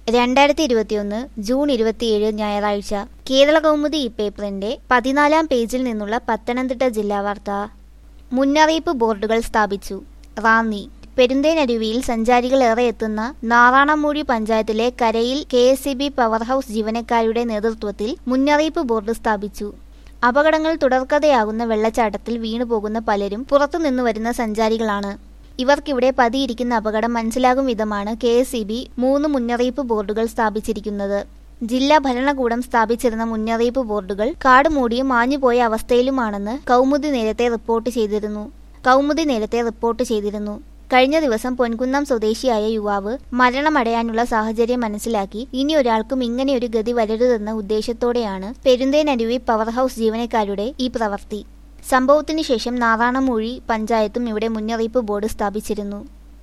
രണ്ടായിരത്തി ഇരുപത്തിയൊന്ന് ജൂൺ ഇരുപത്തിയേഴ് ഞായറാഴ്ച കേരള കൗമുദി ഈ പേപ്പറിന്റെ പതിനാലാം പേജിൽ നിന്നുള്ള പത്തനംതിട്ട ജില്ലാ വാർത്ത മുന്നറിയിപ്പ് ബോർഡുകൾ സ്ഥാപിച്ചു റാന്നി പെരുന്തേനരുവിയിൽ സഞ്ചാരികൾ ഏറെ എത്തുന്ന നാറാണമൂഴി പഞ്ചായത്തിലെ കരയിൽ K S B power house ജീവനക്കാരുടെ നേതൃത്വത്തിൽ മുന്നറിയിപ്പ് ബോർഡ് സ്ഥാപിച്ചു അപകടങ്ങൾ തുടർക്കഥയാകുന്ന വെള്ളച്ചാട്ടത്തിൽ വീണുപോകുന്ന പലരും പുറത്തുനിന്നു വരുന്ന സഞ്ചാരികളാണ് ഇവർക്കിവിടെ പതിയിരിക്കുന്ന അപകടം മനസ്സിലാകും വിധമാണ് കെ എസ് ഇ ബി മൂന്ന് മുന്നറിയിപ്പ് ബോർഡുകൾ സ്ഥാപിച്ചിരിക്കുന്നത് ജില്ലാ ഭരണകൂടം സ്ഥാപിച്ചിരുന്ന മുന്നറിയിപ്പ് ബോർഡുകൾ കാട് മൂടിയും മാഞ്ഞുപോയ അവസ്ഥയിലുമാണെന്ന് കൗമുദി നേരത്തെ റിപ്പോർട്ട് ചെയ്തിരുന്നു കൗമുദി നേരത്തെ റിപ്പോർട്ട് ചെയ്തിരുന്നു കഴിഞ്ഞ ദിവസം പൊൻകുന്നം സ്വദേശിയായ യുവാവ് മരണമടയാനുള്ള സാഹചര്യം മനസ്സിലാക്കി ഇനി ഒരാൾക്കും ഇങ്ങനെയൊരു ഗതി വരരുതെന്ന ഉദ്ദേശത്തോടെയാണ് പെരുന്തേനരുവി പവർ ഹൗസ് ജീവനക്കാരുടെ ഈ പ്രവൃത്തി സംഭവത്തിനു ശേഷം നാറാണമൂഴി പഞ്ചായത്തും ഇവിടെ മുന്നറിയിപ്പ് ബോർഡ് സ്ഥാപിച്ചിരുന്നു